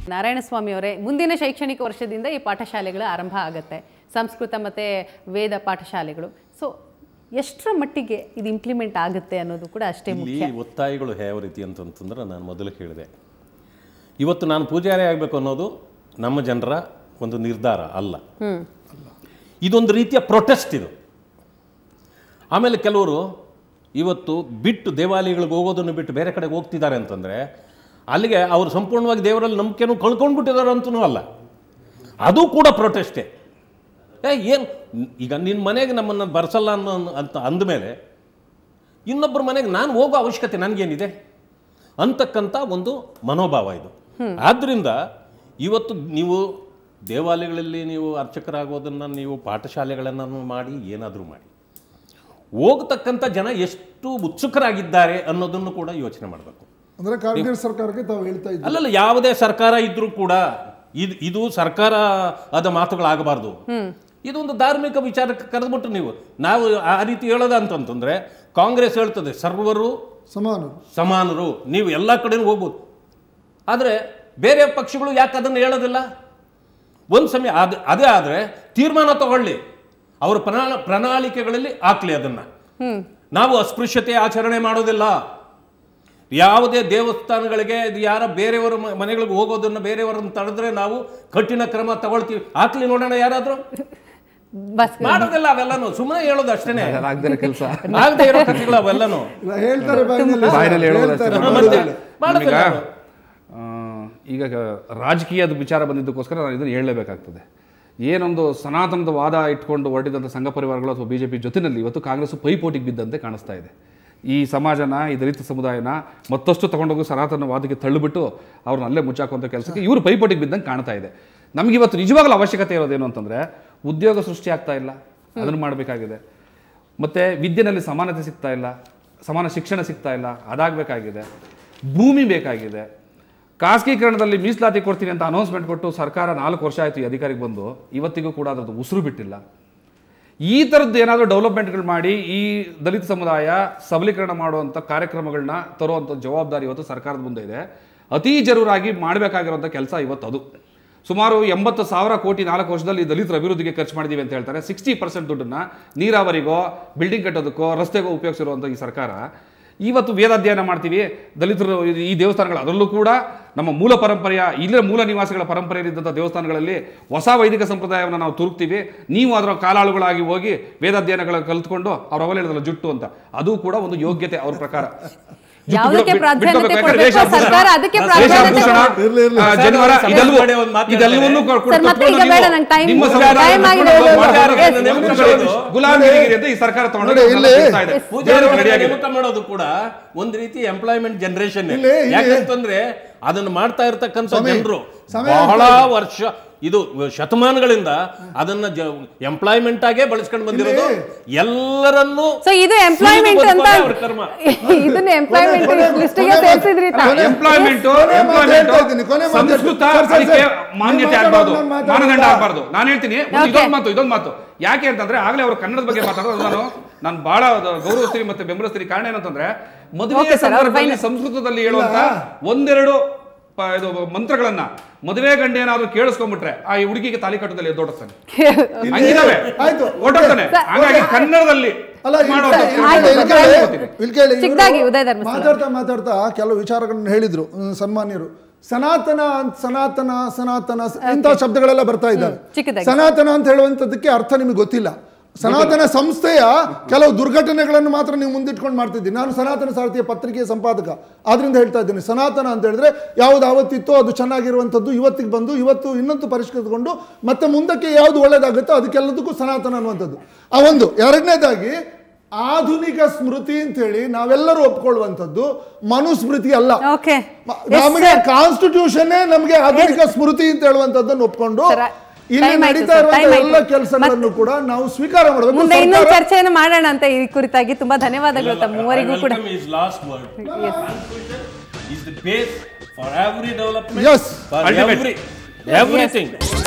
ನಾರಾಯಣಸ್ವಾಮಿ ಅವರೇ ಮುಂದಿನ ಶೈಕ್ಷಣಿಕ ವರ್ಷದಿಂದ ಈ ಪಾಠಶಾಲೆಗಳು ಆರಂಭ ಆಗುತ್ತೆ ಸಂಸ್ಕೃತ ಮತ್ತು ವೇದ ಪಾಠಶಾಲೆಗಳು ಸೊ ಎಷ್ಟರ ಮಟ್ಟಿಗೆ ಇದು ಇಂಪ್ಲಿಮೆಂಟ್ ಆಗುತ್ತೆ ಅನ್ನೋದು ಕೂಡ ಅಷ್ಟೇ ಇಲ್ಲಿ ಮುಖ್ಯ ಒತ್ತಾಯಗಳು ಯಾವ ರೀತಿ ಅಂತಂತಂದ್ರೆ ನಾನು ಮೊದಲು ಹೇಳಿದೆ ಇವತ್ತು ನಾನು ಪೂಜಾರಿ ಆಗಬೇಕು ಅನ್ನೋದು ನಮ್ಮ ಜನರ ಒಂದು ನಿರ್ಧಾರ ಅಲ್ಲ ಇದೊಂದು ರೀತಿಯ ಪ್ರೊಟೆಸ್ಟ್ ಇದು ಆಮೇಲೆ ಕೆಲವರು ಇವತ್ತು ಬಿಟ್ಟು ದೇವಾಲಯಗಳಿಗೆ ಹೋಗೋದನ್ನು ಬಿಟ್ಟು ಬೇರೆ ಕಡೆಗೆ ಹೋಗ್ತಿದ್ದಾರೆ ಅಂತಂದರೆ ಅಲ್ಲಿಗೆ ಅವರು ಸಂಪೂರ್ಣವಾಗಿ ದೇವರಲ್ಲಿ ನಂಬಿಕೆನೂ ಕಳ್ಕೊಂಡ್ಬಿಟ್ಟಿದ್ದಾರೆ ಅಂತನೂ ಅಲ್ಲ ಅದು ಕೂಡ ಪ್ರೊಟೆಸ್ಟೇ ಏ ಏನು ಈಗ ನಿನ್ನ ಮನೆಗೆ ನಮ್ಮನ್ನು ಬರ್ಸಲ್ಲ ಅನ್ನೋ ಅಂತ ಅಂದಮೇಲೆ ಇನ್ನೊಬ್ಬರ ಮನೆಗೆ ನಾನು ಹೋಗೋ ಅವಶ್ಯಕತೆ ನನಗೇನಿದೆ ಅಂತಕ್ಕಂಥ ಒಂದು ಮನೋಭಾವ ಇದು ಆದ್ದರಿಂದ ಇವತ್ತು ನೀವು ದೇವಾಲಯಗಳಲ್ಲಿ ನೀವು ಅರ್ಚಕರಾಗೋದನ್ನು ನೀವು ಪಾಠಶಾಲೆಗಳನ್ನು ಮಾಡಿ ಏನಾದರೂ ಮಾಡಿ ಹೋಗ್ತಕ್ಕಂಥ ಜನ ಎಷ್ಟು ಉತ್ಸುಕರಾಗಿದ್ದಾರೆ ಅನ್ನೋದನ್ನು ಕೂಡ ಯೋಚನೆ ಮಾಡಬೇಕು ಅಂದ್ರೆ ಕಾಂಗ್ರೆಸ್ ಸರ್ಕಾರಕ್ಕೆ ತಾವು ಹೇಳ್ತಾ ಇದ್ದೀವಿ ಅಲ್ಲಲ್ಲ ಯಾವುದೇ ಸರ್ಕಾರ ಇದ್ರೂ ಕೂಡ ಇದು ಇದು ಸರ್ಕಾರ ಅದ ಮಾತುಗಳಾಗಬಾರ್ದು ಇದೊಂದು ಧಾರ್ಮಿಕ ವಿಚಾರಕ್ಕೆ ಕರೆದ್ಬಿಟ್ಟು ನೀವು ನಾವು ಆ ರೀತಿ ಹೇಳೋದ ಅಂತಂತಂದ್ರೆ ಕಾಂಗ್ರೆಸ್ ಹೇಳ್ತದೆ ಸರ್ವರು ಸಮಾನರು ಸಮಾನರು ನೀವು ಎಲ್ಲ ಕಡೆನೂ ಹೋಗ್ಬೋದು ಆದರೆ ಬೇರೆ ಪಕ್ಷಗಳು ಯಾಕೆ ಅದನ್ನು ಹೇಳೋದಿಲ್ಲ ಒಂದು ಸಮಯ ಅದು ಅದೇ ಆದರೆ ತೀರ್ಮಾನ ತಗೊಳ್ಳಿ ಅವರ ಪ್ರಣಾಳ ಪ್ರಣಾಳಿಕೆಗಳಲ್ಲಿ ಹಾಕ್ಲಿ ಅದನ್ನು ನಾವು ಅಸ್ಪೃಶ್ಯತೆ ಆಚರಣೆ ಮಾಡೋದಿಲ್ಲ ಯಾವುದೇ ದೇವಸ್ಥಾನಗಳಿಗೆ ಇದು ಯಾರ ಬೇರೆಯವರ ಮ- ಮನೆಗಳಿಗೆ ಹೋಗೋದನ್ನು ಬೇರೆಯವರನ್ನು ತಡೆದ್ರೆ ನಾವು ಕಠಿಣ ಕ್ರಮ ತಗೊಳ್ತೀವಿ ಹಾಕ್ಲಿ ನೋಡೋಣ ಯಾರಾದರೂ ಬಸ್ ಮಾಡೋದಿಲ್ಲ ಅವೆಲ್ಲನೂ ಸುಮ್ಮನೆ ಹೇಳೋದು ಅಷ್ಟೇನೆ ಆಗದಿರೋ ಕೆಲಸ ಆಗದೆ ಇರೋ ಕಥೆಗಳು ಅವೆಲ್ಲನೂ ಇಲ್ಲ, ಹೇಳ್ತಾರೆ ಬಾಯಿನಲ್ಲಿ ಬಾಯಿನಲ್ಲಿ ಹೇಳೋದು ಹೇಳ್ತಾರೆ, ಅಷ್ಟೇ. ಮಾಡೋದಿಲ್ಲ. ಮಾಡೋದಿಲ್ಲ ಈಗ ಆ, ಈಗ ರಾಜಕೀಯದ ವಿಚಾರ ಬಂದಿದ್ದಕ್ಕೋಸ್ಕರ ನಾನು ಇದನ್ನು ಹೇಳಲೇಬೇಕಾಗ್ತದೆ ಏನೊಂದು ಸನಾತನದ ವಾದ ಇಟ್ಕೊಂಡು ಹೊರಟಿದಂಥ ಸಂಘ ಪರಿವಾರಗಳು ಅಥವಾ ಬಿ ಜೆ ಪಿ ಜೊತೆಯಲ್ಲಿ ಇವತ್ತು ಕಾಂಗ್ರೆಸ್ ಪೈಪೋಟಿಗೆ ಬಿದ್ದಂತೆ ಕಾಣಿಸ್ತಾ ಇದೆ ಈ ಸಮಾಜನ ಈ ದಲಿತ ಸಮುದಾಯನ ಮತ್ತಷ್ಟು ತಗೊಂಡೋಗಿ ಸನಾತನ ವಾದಕ್ಕೆ ತಳ್ಳಿಬಿಟ್ಟು ಅವ್ರನ್ನ ಅಲ್ಲೇ ಮುಚ್ಚಾಕುವಂಥ ಕೆಲಸಕ್ಕೆ ಇವರು ಪೈಪೋಟಿಗೆ ಬಿದ್ದಂಗೆ ಕಾಣ್ತಾ ಇದೆ ನಮಗೆ ಇವತ್ತು ನಿಜವಾಗ್ಲೂ ಅವಶ್ಯಕತೆ ಇರೋದೇನು ಅಂತಂದರೆ ಉದ್ಯೋಗ ಸೃಷ್ಟಿ ಆಗ್ತಾ ಇಲ್ಲ ಅದನ್ನು ಮಾಡಬೇಕಾಗಿದೆ ಮತ್ತು ವಿದ್ಯೆನಲ್ಲಿ ಸಮಾನತೆ ಸಿಗ್ತಾ ಇಲ್ಲ ಸಮಾನ ಶಿಕ್ಷಣ ಸಿಗ್ತಾ ಇಲ್ಲ ಅದಾಗಬೇಕಾಗಿದೆ ಭೂಮಿ ಬೇಕಾಗಿದೆ ಖಾಸಗೀಕರಣದಲ್ಲಿ ಮೀಸಲಾತಿ ಕೊಡ್ತೀನಿ ಅಂತ ಅನೌನ್ಸ್ಮೆಂಟ್ ಕೊಟ್ಟು ಸರ್ಕಾರ ನಾಲ್ಕು ವರ್ಷ ಆಯಿತು ಈ ಅಧಿಕಾರಿಗೆ ಬಂದು ಇವತ್ತಿಗೂ ಕೂಡ ಅದರದ್ದು ಉಸಿರು ಬಿಟ್ಟಿಲ್ಲ ಈ ಥರದ್ದು ಏನಾದರೂ ಡೆವಲಪ್ಮೆಂಟ್ಗಳು ಮಾಡಿ ಈ ದಲಿತ ಸಮುದಾಯ ಸಬಲೀಕರಣ ಮಾಡುವಂಥ ಕಾರ್ಯಕ್ರಮಗಳನ್ನ ತರುವಂಥ ಜವಾಬ್ದಾರಿ ಇವತ್ತು ಸರ್ಕಾರದ ಮುಂದೆ ಇದೆ ಅತೀ ಜರೂರಾಗಿ ಮಾಡಬೇಕಾಗಿರುವಂಥ ಕೆಲಸ ಇವತ್ತು ಅದು ಸುಮಾರು ಎಂಬತ್ತು ಸಾವಿರ ಕೋಟಿ ನಾಲ್ಕು ವರ್ಷದಲ್ಲಿ ದಲಿತರ ಅಭಿವೃದ್ಧಿಗೆ ಖರ್ಚು ಮಾಡಿದ್ದೀವಿ ಅಂತ ಹೇಳ್ತಾರೆ ಸಿಕ್ಸ್ಟಿ ಪರ್ಸೆಂಟ್ ದುಡ್ಡನ್ನ ನೀರಾವರಿಗೋ ಬಿಲ್ಡಿಂಗ್ ಕಟ್ಟೋದಕ್ಕೋ ರಸ್ತೆಗೋ ಉಪಯೋಗಿಸಿರುವಂಥ ಈ ಸರ್ಕಾರ ಇವತ್ತು ವೇದಾಧ್ಯಯನ ಮಾಡ್ತೀವಿ ದಲಿತರು ಈ- ಈ ದೇವಸ್ಥಾನಗಳು ಅದರಲ್ಲೂ ಕೂಡ ನಮ್ಮ ಮೂಲ ಪರಂಪರೆಯ ಇಲ್ಲೇ ಮೂಲ ನಿವಾಸಿಗಳ ಪರಂಪರೆಯಲ್ಲಿದ್ದಂಥ ದೇವಸ್ಥಾನಗಳಲ್ಲಿ ಹೊಸ ವೈದಿಕ ಸಂಪ್ರದಾಯವನ್ನು ನಾವು ತುರುಕ್ತೀವಿ ನೀವು ಅದರ ಕಾಲಾಳುಗಳಾಗಿ ಹೋಗಿ ವೇದಾಧ್ಯಯನಗಳ ಕಲ್ತ್ಕೊಂಡು ಅವ್ರ ಅವಲ ಹೇಳಿದ್ರಲ್ಲ ಜುಟ್ಟು ಅಂತ ಅದು ಕೂಡ ಒಂದು ಯೋಗ್ಯತೆ ಅವ್ರ ಪ್ರಕಾರ ಜುಟ್ಟು ಯಾವುದಕ್ಕೆ ಬಿಡೋ- ಪ್ರಾಧಾನ್ಯತೆ ಬಿಟ್ಕೋಬೇಕು. ಕೊಡ್ಬೇಕು, ವೇಷಭೂಷಣ, ಸರ್ಕಾರ ಅದಕ್ಕೆ ವೇಷಭೂಷಣ, ಪ್ರಾಧಾನ್ಯತೆ ಇರ್ಲಿ, ಇರ್ಲಿ. ಆ, ಜನಿವಾರ ಸರ್, ಇದೆಲ್ಲವೂ ಸರ್, ಒಂದು ಮಾತು ಇದೆಲ್ಲವನ್ನೂ ಹೇಳ್ತಾರೆ. ಕೊಟ್ಟು ಸರ್, ಮತ್ತೆ ಈಗ ನೀವು ಬೇಡ, ನಂಗೆ time ನಿಮ್ಮ ಮುಗಿದು- ಸಮುದಾಯ time ಆಗಿದೆ. ಬಿಟ್ಕೊಂಡು ಮಾಡ್ಯಾರ, ಮಾಡ್ಯಾರ, ನೇಮಕ ಗುಲಾಮಗಿರಿ ಮಾಡೋದು. ಗುಲಾಮಗಿರಿ ಅಂತ ಈ ಸರ್ಕಾರ ತಗೊಂಡು ನೋಡಿ, ಇಲ್ಲಿ- ನಡೆಸ್ತಾ ಇದೆ. ಪೂಜಾರಿ ರೆಡಿ ಆಗಿದೆ. ನೇಮಕ ಮಾಡೋದು ಕೂಡ ಒಂದು ರೀತಿ ಎಂಪ್ಲಾಯ್ಮೆಂಟ್ ಜನರೇಷನ್ ಇಲ್ಲಿ- ಇಲ್ಲಿ- ಯಾಕಂತಂದ್ರೆ ಅದನ್ನ ಮಾಡ್ತಾ ಇರ್ತಕ್ಕಂಥ ಸ್ವಾಮಿ, ಜನರು ಸಮಯ ಬಹಳ ಆಗ್ತಾ ಇದೆ. ವರ್ಷ ಇದು ಶತಮಾನಗಳಿಂದ ಅದನ್ನ ಎಂಪ್ಲಾಯ್ಮೆಂಟ್ ಆಗೇ ಬಳಸ್ಕೊಂಡು ಬಂದಿರೋದು ಎಲ್ಲರನ್ನೂ ಸೊ ಇದು ಎಂಪ್ಲಾಯ್ಮೆಂಟ್ ಸುಲಿದು ಅಂತ ಬದುಕೋದೇ ಅವ್ರ ಕರ್ಮ. ಇದನ್ನ ಎಂಪ್ಲಾಯ್ಮೆಂಟ್ ಕೊನೆ- ಲಿಸ್ಟಿಗೆ ಕೊನೆ- ಸೇರಿಸಿದ್ರಿ ಕೊನೆ- ಎಂಪ್ಲಾಯ್ಮೆಂಟ್ ಕೊನೆ ಮಾತು ಎಂಪ್ಲಾಯ್ಮೆಂಟ್ ಹೇಳ್ತಾ ಇದ್ದೀನಿ, ಕೊನೆ ಮಾತು ಹೇಳ್ತಾ ಸಂಸ್ಕೃತ ಇದ್ದೀನಿ. ಸರ್, ಸರ್, ಅದಕ್ಕೆ ಸರ್, ಮಾನ್ಯತೆ ನೀವು ಆಗ್ಬಾರ್ದು ಮಾತಾಡೋದು ನಾನು ಮಾನದಂಡ ಮಾತಾಡೋದು ಆಗ್ಬಾರ್ದು ನಾನು ಹೇಳ್ತೀನಿ ಒಂದು Okay. ಇದೊಂದು ಮಾತು ಇದೊಂದು ಮಾತು ಯಾಕೆ ಅಂತಂದ್ರೆ ಆಗ್ಲೇ ಅವರು ಕನ್ನಡದ ಬಗ್ಗೆ ಮಾತಾಡೋದು ನಾನು ನಾನು ಬಹಳ ಗೌರವಿಸ್ತೀನಿ ಮತ್ತೆ ಬೆಂಬಲಿಸ್ತೀನಿ ಕಾರಣ ಏನಂತಂದ್ರೆ ಮದುವೆ Okay, sir, ಅವ್ರು ಸಂದರ್ಭದಲ್ಲಿ fine. ಸಂಸ್ಕೃತದಲ್ಲಿ ಹೇಳುವಂತ ಒಂದೆರಡು ಪ- ಇದು ಮಂತ್ರಗಳನ್ನ ಮದುವೆ ಗಂಡ ಏನಾದ್ರು ಕೇಳಿಸ್ಕೊಂಡ್ಬಿಟ್ರೆ ಆ ಈ ಹುಡುಗಿಗೆ ತಾಲಿ ಕಟ್ಟದಲ್ಲಿ ಎದ್ದೋಡಿಸ್ತಾನೆ ಹಂಗಿದಾವೆ ಆಯ್ತು. ಓಡಾಡ್ತಾನೆ ಸರ್, ಹಾಗಾಗಿ ಕನ್ನಡದಲ್ಲಿ ಅಲ್ಲ ಇಲ್ಲಿ ಮಾಡುವಂತ ಕೇಳಿ, ಕೆಲಸ ಇಲ್ಲಿ ನಾನು ಕೇಳಿ, ಹೇಳ್ಕೊತೀನಿ. ಇಲ್ಲಿ ಕೇಳಿ, ಇವ್ರು ಚಿಕ್ಕದಾಗಿ ಉದಯ ಧರ್ಮಸ್ಥಳ. ಮಾತಾಡ್ತಾ ಮಾತಾಡ್ತಾ ಕೆಲವು ವಿಚಾರಗಳನ್ನ ಹೇಳಿದ್ರು ಹ್ಮ್, ಸನ್ಮಾನ್ಯರು ಸನಾತನ ಅಂತ- ಸನಾತನ ಸನಾತನ ಸ- ಇಂಥ ಶಬ್ದಗಳೆಲ್ಲ ಬರ್ತಾ ಇದ್ದಾವೆ ಚಿಕ್ಕದಾಗಿ. ಸನಾತನ ಅಂತ ಹೇಳುವಂಥದ್ದಕ್ಕೆ ಅರ್ಥ ನಿಮಗೆ ಗೊತ್ತಿಲ್ಲ ಸನಾತನ ಸಂಸ್ಥೆಯ ಕೆಲವು ದುರ್ಘಟನೆಗಳನ್ನು ಮಾತ್ರ ನೀವು ಮುಂದಿಟ್ಕೊಂಡು ಮಾಡ್ತಿದ್ದೀನಿ ನಾನು ಸನಾತನ ಸಾರಥಿಯ ಪತ್ರಿಕೆಯ ಸಂಪಾದಕ ಆದ್ರಿಂದ ಹೇಳ್ತಾ ಇದ್ದೀನಿ ಸನಾತನ ಅಂತ ಹೇಳಿದ್ರೆ ಯಾವ್ದು ಆವತ್ತಿತ್ತೋ ಅದು ಚೆನ್ನಾಗಿರುವಂಥದ್ದು ಇವತ್ತಿಗೆ ಬಂದು ಇವತ್ತು ಇನ್ನೊಂದು ಪರಿಷ್ಕೃತಗೊಂಡು ಮತ್ತೆ ಮುಂದಕ್ಕೆ ಯಾವುದು ಒಳ್ಳೇದಾಗುತ್ತೋ ಅದಕ್ಕೆಲ್ಲದಕ್ಕೂ ಸನಾತನ ಅನ್ನುವಂಥದ್ದು ಆ ಒಂದು ಎರಡನೇದಾಗಿ ಆಧುನಿಕ ಸ್ಮೃತಿ ಅಂತ ಹೇಳಿ ನಾವೆಲ್ಲರೂ ಒಪ್ಕೊಳ್ಳುವಂಥದ್ದು ಮನುಸ್ಮೃತಿ ಅಲ್ಲ Okay. ಮ- Yes, ನಮಗೆ sir. ಕಾನ್ಸ್ಟಿಟ್ಯೂಷನ್ ನಮಗೆ ಆಧುನಿಕ ಸ್ಮೃತಿ ಅಂತ ಹೇಳುವಂಥದ್ದನ್ನು ಒಪ್ಕೊಂಡು Sir, ಇಲ್ಲಿ time ಆಯ್ತು ನಡೀತಾ sir, ಇರುವಂತಹ time ಎಲ್ಲ ಆಯ್ತು. ಕೆಲಸಗಳನ್ನು ಕೂಡ ನಾವು ಸ್ವೀಕಾರ ಮಾಡಬೇಕು ಮುಂದೆ ಇನ್ನೊಂದು ಸರ್ಕಾರ- ಚರ್ಚೆಯನ್ನು ಮಾಡೋಣ ಅಂತ ಈ ಕುರಿತಾಗಿ ತುಂಬಾ ಧನ್ಯವಾದಗಳು ತಮ್ಮ ಮೂವರಿಗೂ ಕೂಡ Welcome is last word. Constitution is the base for every development, Yes. for Ultimate. every everything.